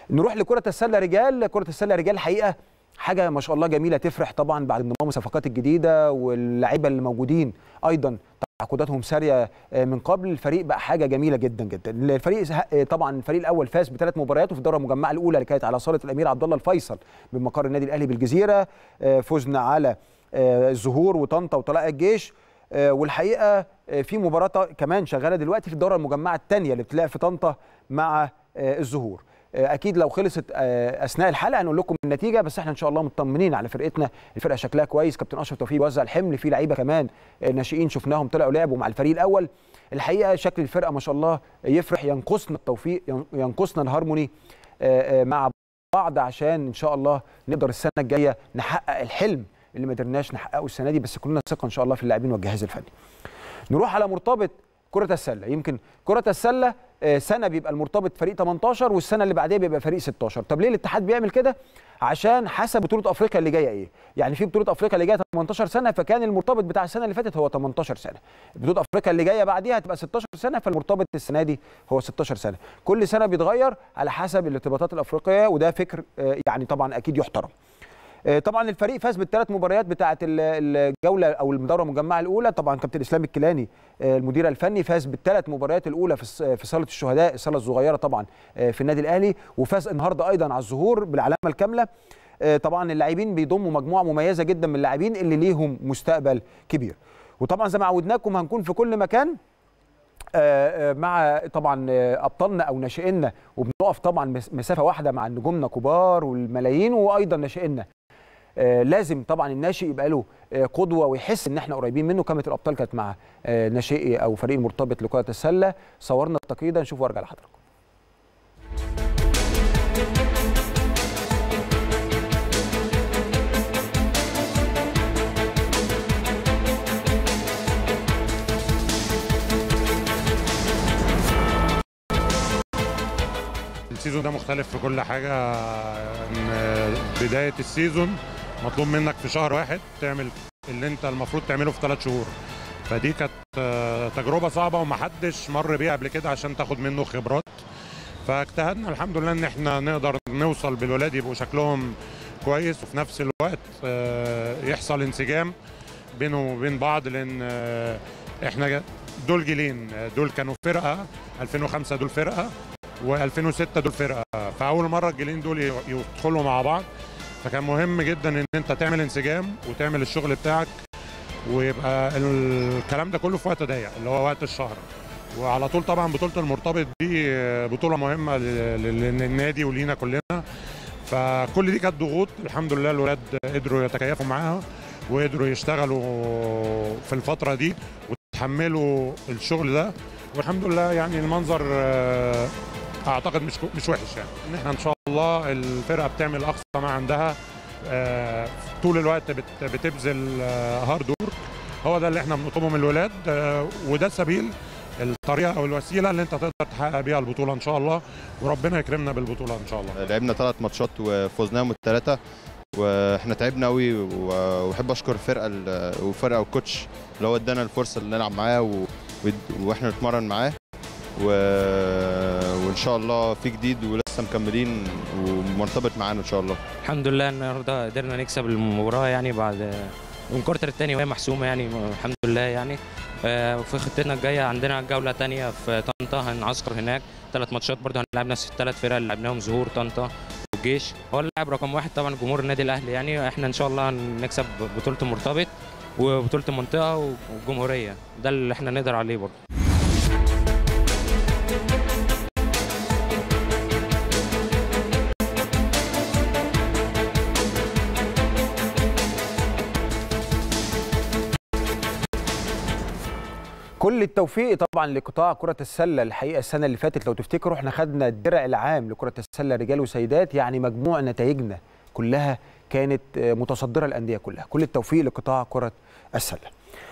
نروح لكره السله رجال كره السله رجال الحقيقه حاجه ما شاء الله جميله تفرح طبعا بعد انضمام الصفقات الجديده واللعيبه اللي موجودين ايضا تعاقداتهم ساريه من قبل الفريق بقى حاجه جميله جدا جدا الفريق طبعا الفريق الاول فاز بثلاث مباريات وفي الدوره المجمعه الاولى اللي كانت على صاله الامير عبد الله الفيصل بمقر النادي الاهلي بالجزيره فزنا على الزهور وطنطا وطلائع الجيش والحقيقه في مباراه كمان شغاله دلوقتي في الدوره المجمعه الثانيه اللي بتلعب في طنطا مع الزهور اكيد لو خلصت اثناء الحلقه هنقول لكم النتيجه بس احنا ان شاء الله مطمنين على فرقتنا الفرقه شكلها كويس كابتن اشرف توفيق وزع الحمل في لعيبه كمان ناشئين شفناهم طلعوا لعبوا مع الفريق الاول الحقيقه شكل الفرقه ما شاء الله يفرح ينقصنا التوفيق ينقصنا الهارموني مع بعض عشان ان شاء الله نقدر السنه الجايه نحقق الحلم اللي ما قدرناش نحققه السنه دي بس كلنا ثقه ان شاء الله في اللاعبين والجهاز الفني نروح على مرتبط كرة السلة يمكن كرة السلة سنة بيبقى المرتبط فريق 18 والسنة اللي بعديها بيبقى فريق 16 طب ليه الاتحاد بيعمل كده عشان حسب بطولة افريقيا اللي جاية ايه يعني في بطولة افريقيا اللي جاية 18 سنة فكان المرتبط بتاع السنة اللي فاتت هو 18 سنة بطولة افريقيا اللي جاية بعديها هتبقى 16 سنة فالمرتبط السنة دي هو 16 سنة كل سنة بيتغير على حسب الارتباطات الافريقية وده فكر يعني طبعا اكيد يحترم طبعا الفريق فاز بالثلاث مباريات بتاعه الجوله او الدوره المجمعه الاولى طبعا كابتن اسلام الكيلاني المدير الفني فاز بالثلاث مباريات الاولى في صاله الشهداء الصاله الصغيره طبعا في النادي الاهلي وفاز النهارده ايضا على الظهور بالعلامه الكامله طبعا اللاعبين بيضموا مجموعه مميزه جدا من اللاعبين اللي ليهم مستقبل كبير وطبعا زي ما عودناكم هنكون في كل مكان مع طبعا ابطالنا او ناشئينا وبنقف طبعا مسافه واحده مع نجومنا كبار والملايين وايضا ناشئينا لازم طبعا الناشئ يبقى له قدوه ويحس ان احنا قريبين منه كاميرا الابطال كانت مع ناشئي او فريق المرتبط لكره السله صورنا التقرير ده نشوف وارجع لحضراتكم السيزون ده مختلف في كل حاجه ان بدايه السيزون مطلوب منك في شهر واحد تعمل اللي انت المفروض تعمله في ثلاث شهور فدي كانت تجربه صعبه ومحدش مر بيها قبل كده عشان تاخد منه خبرات فاجتهدنا الحمد لله ان احنا نقدر نوصل بالولاد يبقوا شكلهم كويس وفي نفس الوقت يحصل انسجام بينه وبين بعض لان احنا دول جيلين دول كانوا فرقه 2005 دول فرقه و2006 دول فرقه فاول مره الجيلين دول يدخلوا مع بعض فكان مهم جدا ان انت تعمل انسجام وتعمل الشغل بتاعك ويبقى الكلام ده كله في وقت ضيق اللي هو وقت الشهر وعلى طول طبعا بطوله المرتبط دي بطوله مهمه للنادي ولينا كلنا فكل دي كانت ضغوط الحمد لله الولاد قدروا يتكيفوا معاها وقدروا يشتغلوا في الفتره دي وتحملوا الشغل ده والحمد لله يعني المنظر اعتقد مش مش وحش يعني ان احنا ان شاء الله الفرقه بتعمل اقصى ما عندها طول الوقت بتبذل هارد ورك هو ده اللي احنا بنطلبه من الولاد وده السبيل الطريقه او الوسيله اللي انت تقدر تحقق بيها البطوله ان شاء الله وربنا يكرمنا بالبطوله ان شاء الله لعبنا ثلاث ماتشات وفوزناهم الثلاثه واحنا تعبنا قوي واحب اشكر الفرقه والفرقه والكوتش اللي هو ادانا الفرصه اللي نلعب معاه واحنا نتمرن معاه و... وان شاء الله في جديد ولسه مكملين ومرتبط معانا ان شاء الله الحمد لله النهارده قدرنا نكسب المباراه يعني بعد الكورتر الثاني وهي محسومه يعني الحمد لله يعني في خطتنا الجايه عندنا جوله ثانيه في طنطا هنعسكر هناك ثلاث ماتشات برضه هنلعب نفس الثلاث فرق اللي لعبناهم ظهور طنطا والجيش هو اللاعب رقم واحد طبعا جمهور النادي الاهلي يعني احنا ان شاء الله هنكسب بطوله المرتبط وبطوله المنطقه والجمهوريه ده اللي احنا نقدر عليه برضه كل التوفيق طبعا لقطاع كرة السلة الحقيقة السنة اللي فاتت لو تفتكروا احنا خدنا الدرع العام لكرة السلة رجال وسيدات يعني مجموع نتائجنا كلها كانت متصدرة الأندية كلها كل التوفيق لقطاع كرة السلة